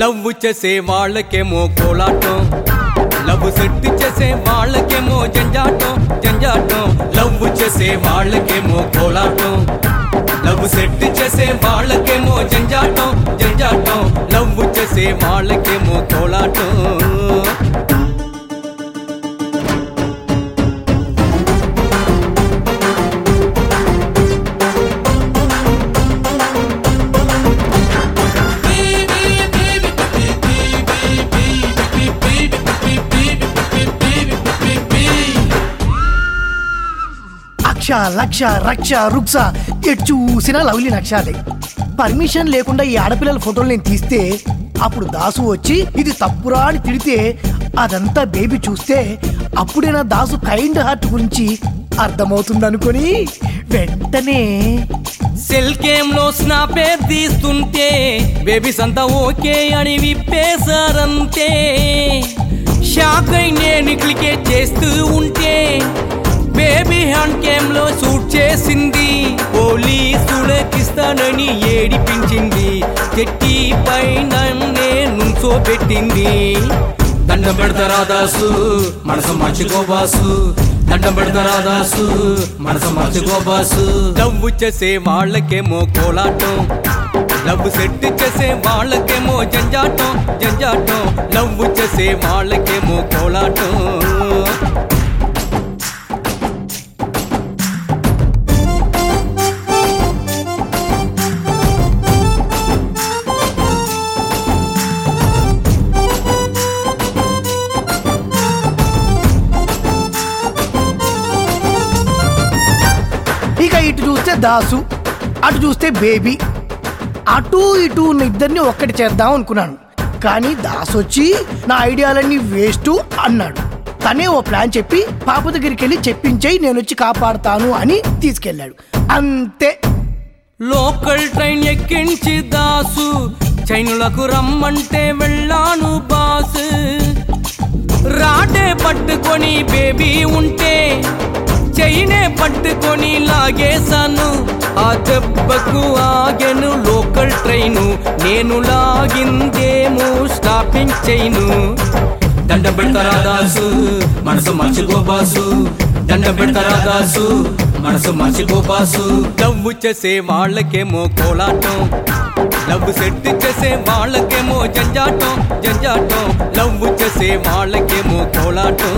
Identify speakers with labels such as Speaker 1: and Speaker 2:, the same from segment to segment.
Speaker 1: love చేసే వాళ్ళకేమో కోలాటం love set చేసే వాళ్ళకేమో జంజాటం జంజాటం లవ్ చేసే వాళ్ళకేమో కోలాటం లవ్ సెట్ చేసే వాళ్ళకేమో జంజాటం జంజాటం లవ్ చేసే వాళ్ళకేమో కోలాటం
Speaker 2: అక్ష లక్ష రక్ష రుక్ష ఎటు చూసినా లవ్లీ నక్షాలే పర్మిషన్ లేకుండా ఈ ఆడపిల్లల ఫోటోలు నేను తీస్తే అప్పుడు దాసు వచ్చి ఇది తప్పురా అని తిడితే అదంతా బేబీ చూస్తే అప్పుడే నా దాసు కైండ్ హార్ట్ గురించి అర్థమవుతుంది అనుకొని వెంటనే
Speaker 1: సెల్ గేమ్ లో స్నాపే తీస్తుంటే బేబీస్ అంతా ఓకే అని విప్పేశారంతే షాక్ అయి నేను క్లికే చేస్తూ ఉంటే బేబీ హ్యాండ్ కేమ్ లో షూట్ చేసింది పోలీసులకిస్తానని ఏడిపించింది చెట్టి పైన నేను పెట్టింది దండం పెడతారా దాసు మనసు మర్చిపో బాసు దండం పెడతారా దాసు మనసు మర్చిపో బాసు లవ్ చేసే వాళ్ళకేమో కోలాటం లవ్ సెట్ చేసే వాళ్ళకేమో జంజాటం జంజాటం లవ్ చేసే వాళ్ళకేమో కోలాటం
Speaker 2: ఇక ఇటు చూస్తే దాసు అటు చూస్తే బేబీ అటు ఇటు ఉన్న ఇద్దరిని ఒక్కటి చేద్దాం అనుకున్నాను కానీ దాసు వచ్చి నా ఐడియాలన్నీ వేస్ట్ అన్నాడు తనే ఓ ప్లాన్ చెప్పి పాప దగ్గరికి వెళ్ళి చెప్పించేయి నేను వచ్చి కాపాడుతాను అని తీసుకెళ్ళాడు అంతే
Speaker 1: లోకల్ ట్రైన్ ఎక్కించి దాసు చైనులకు రమ్మంటే వెళ్ళాను బాస్ రాటే పట్టుకొని బేబీ ఉంటే చైనే పట్టుకొని లాగేశాను ఆ దెబ్బకు ఆగెను లోకల్ ట్రైను నేను లాగిందేమో స్టాపింగ్ చైను దండ పెడతారా దాసు మనసు మర్చిపో బాసు దండ పెడతారా దాసు మనసు మర్చిపో బాసు లవ్ చేసే వాళ్ళకేమో కోలాటం లవ్ సెట్ చేసే వాళ్ళకేమో జంజాటం జంజాటం లవ్ చేసే వాళ్ళకేమో కోలాటం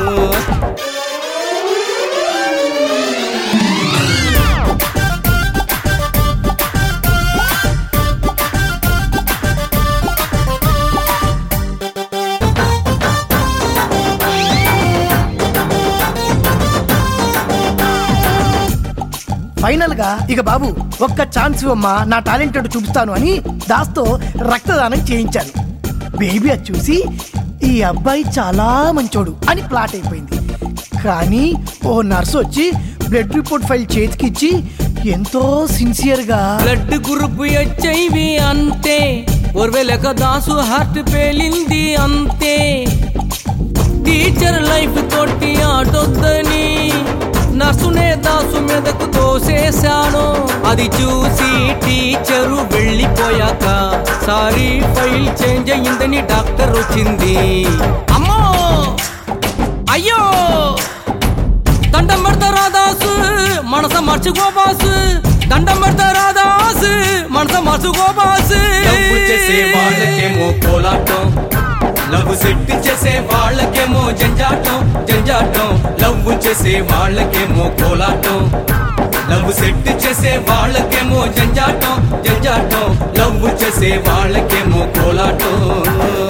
Speaker 2: ఫైనల్ గా ఇక బాబు ఒక్క ఛాన్స్ ఇవ్వమ్మా నా టాలెంట్ ఏంటో చూపిస్తాను అని దాస్తో రక్తదానం చేయించాను బేబీ అది చూసి ఈ అబ్బాయి చాలా మంచోడు అని ప్లాట్ అయిపోయింది కానీ ఓ నర్సు వచ్చి బ్లడ్ రిపోర్ట్ ఫైల్ చేతికిచ్చి ఎంతో సిన్సియర్ గా
Speaker 1: బ్లడ్ గ్రూప్ హెచ్ఐవి అంతే ఒర్వెలక దాసు హార్ట్ పేలింది అంతే టీచర్ లైఫ్ తోటి ఆటొద్దని నర్సునే దాసు మీదకు తోసేశాను అది చూసి టీచరు వెళ్ళిపోయాక సారీ ఫైల్ చేంజ్ అయ్యిందని డాక్టర్ వచ్చింది అమ్మో అయ్యో దండం పెడతారా దాసు మనస మర్చిపో బాసు దండం పెడతారా దాసు మనస మర్చిపో బాసు లవ్ చేసే వాళ్ళకేమో కోలాటం లవ్ సెట్ చేసే వాళ్ళకేమో జంజాటం జంజాటం లవ్ చేసే వాళ్ళకేమో కోలాటం లవ్ సెట్ చేసే వాళ్ళకేమో జంజాటం జంజాటం లవ్ చేసే వాళ్ళకేమో కోలాటం